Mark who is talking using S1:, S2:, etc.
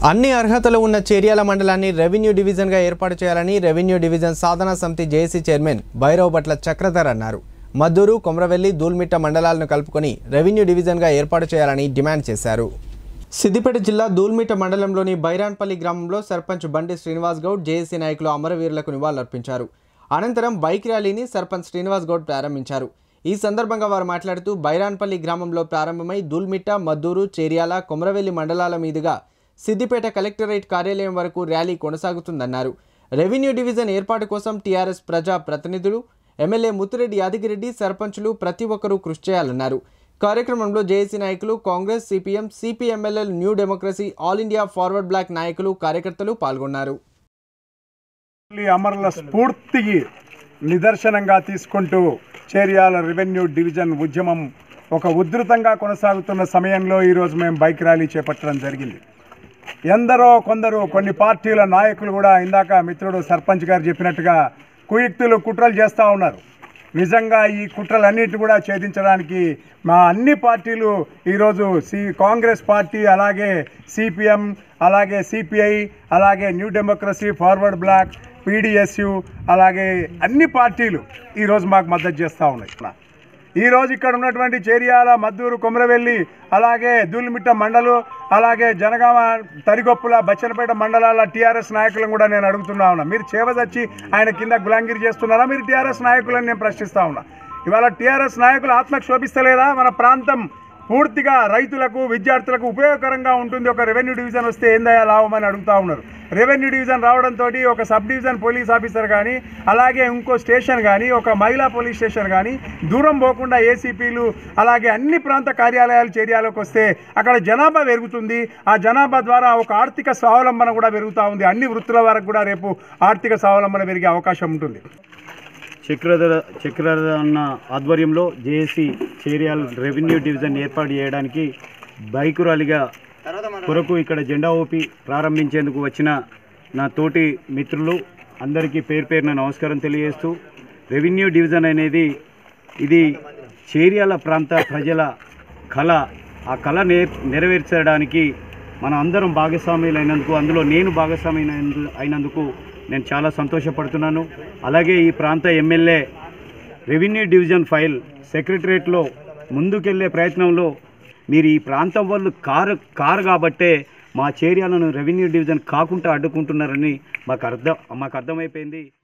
S1: అన్ని అర్హతలు ఉన్న చేర్యాల మండలాన్ని రెవెన్యూ డివిజన్గా ఏర్పాటు చేయాలని revenue division Sadhana Samithi JAC chairman Bhairav Bhatla Chakradhar అన్నారు మద్దూరు కొమరవెల్లి దూల్మిట్ట మండలాలను కలుపుకొని రెవెన్యూ డివిజన్గా ఏర్పాటు చేయాలని డిమాండ్ చేశారు సిద్దిపేట జిల్లా దూల్మిట్ట మండలంలోని బైరాన్పల్లి గ్రామంలో సర్పంచ్ బండి శ్రీనివాస్ గౌడ్ జేఏసీ నాయకులు అమరవీరులకు నివాళులర్పించారు అనంతరం బైక్ ర్యాలీని సర్పంచ్ శ్రీనివాస్ గౌడ్ ప్రారంభించారు ఈ సందర్భంగా వారు మాట్లాడుతూ బైరాన్పల్లి గ్రామంలో ప్రారంభమై దూల్మిట్ట మద్దూరు చేర్యాల కొమరవెల్లి మండలాల మీదుగా సిద్దిపేట కలెక్టరేట్ కార్యాలయం వరకు ర్యాలీ కొనసాగుతుందన్నారు రెవెన్యూ డివిజన్ ఏర్పాటు కోసం టీఆర్ఎస్ ప్రజా ప్రతినిధులు ఎమ్మెల్యే ముత్తిరెడ్డి యాదగిరెడ్డి సర్పంచులు ప్రతి ఒక్కరూ కృషి చేయాలన్నారు కార్యక్రమంలో జేఏసీ నాయకులు Congress CPM CPMLL new democracy all India forward bloc నాయకులు కార్యకర్తలు పాల్గొన్నారు
S2: ఈ అమరుల స్ఫూర్తికి నిదర్శనంగా తీసుకుంటూ చేర్యాల రెవెన్యూ డివిజన్ ఉద్యమం ఒక ఉధృతంగా కొనసాగుతున్న సమయంలో ఈరోజు మేము బైక్ ర్యాలీ చేపట్టడం జరిగింది ఎందరో కొందరు కొన్ని పార్టీల నాయకులు కూడా ఇందాక మిత్రుడు సర్పంచ్ గారు చెప్పినట్టుగా కుయుక్తులు కుట్రలు చేస్తూ ఉన్నారు నిజంగా ఈ కుట్రలన్నిటి కూడా ఛేదించడానికి మా అన్ని పార్టీలు ఈరోజు సి కాంగ్రెస్ పార్టీ అలాగే సిపిఎం అలాగే సిపిఐ అలాగే new democracy forward bloc PDSU అలాగే అన్ని పార్టీలు ఈరోజు మాకు మద్దతు చేస్తూ ఉన్నాయి ఈరోజు ఇక్కడ ఉన్నటువంటి చేరియాల మద్దూరు కొమరవెల్లి అలాగే దూలిమిట్ట మండలు అలాగే జనగామ తరిగొప్పుల బచ్చనపేట మండలాల టీఆర్ఎస్ నాయకులను కూడా నేను అడుగుతున్నా ఉన్నా మీరు చేవదచ్చి ఆయన కింద గులాంగిరి చేస్తున్నారా మీరు టీఆర్ఎస్ నాయకులని నేను ప్రశ్నిస్తా ఉన్నా ఇవాళ టీఆర్ఎస్ నాయకులు ఆత్మకు శోభిస్తలేదా మన ప్రాంతం పూర్తిగా రైతులకు విద్యార్థులకు ఉపయోగకరంగా ఉంటుంది ఒక రెవెన్యూ డివిజన్ వస్తే ఏందయ్యా లాభం అని అడుగుతా ఉన్నారు రెవెన్యూ డివిజన్ రావడంతో ఒక సబ్ డివిజన్ పోలీస్ ఆఫీసర్ కానీ అలాగే ఇంకో స్టేషన్ కానీ ఒక మహిళా పోలీస్ స్టేషన్ కానీ దూరం పోకుండా ఏసీపీలు అలాగే అన్ని ప్రాంత కార్యాలయాలు చేరియాలకు వస్తే అక్కడ జనాభా పెరుగుతుంది ఆ జనాభా ద్వారా ఒక ఆర్థిక స్వావలంబన కూడా పెరుగుతూ ఉంది అన్ని వృత్తుల వరకు కూడా రేపు ఆర్థిక స్వావలంబన పెరిగే అవకాశం ఉంటుంది
S3: చక్రధర చక్రధర అన్న ఆధ్వర్యంలో జేఏసీ చేరియాల్ రెవెన్యూ డివిజన్ ఏర్పాటు చేయడానికి బైకు ర్యాలీగా కొరకు ఇక్కడ జెండా ఊపి ప్రారంభించేందుకు వచ్చిన నా తోటి మిత్రులు అందరికీ పేరు పేరున నమస్కారం తెలియజేస్తూ రెవెన్యూ డివిజన్ అనేది ఇది చేరియాల ప్రాంత ప్రజల కళ ఆ కళ నే నెరవేర్చడానికి మన అందరం భాగస్వామ్యులు అయినందుకు అందులో నేను భాగస్వామి అయినందు- అయినందుకు నేను చాలా సంతోషపడుతున్నాను అలాగే ఈ ప్రాంత ఎమ్మెల్యే రెవెన్యూ డివిజన్ ఫైల్ సెక్రటరేట్లో ముందుకెళ్లే ప్రయత్నంలో మీరు ఈ ప్రాంతం వాళ్ళు కారు కారు కాబట్టే మా చేరియాలను రెవెన్యూ డివిజన్ కాకుండా అడ్డుకుంటున్నారని మాకు అర్థం మాకు అర్థమైపోయింది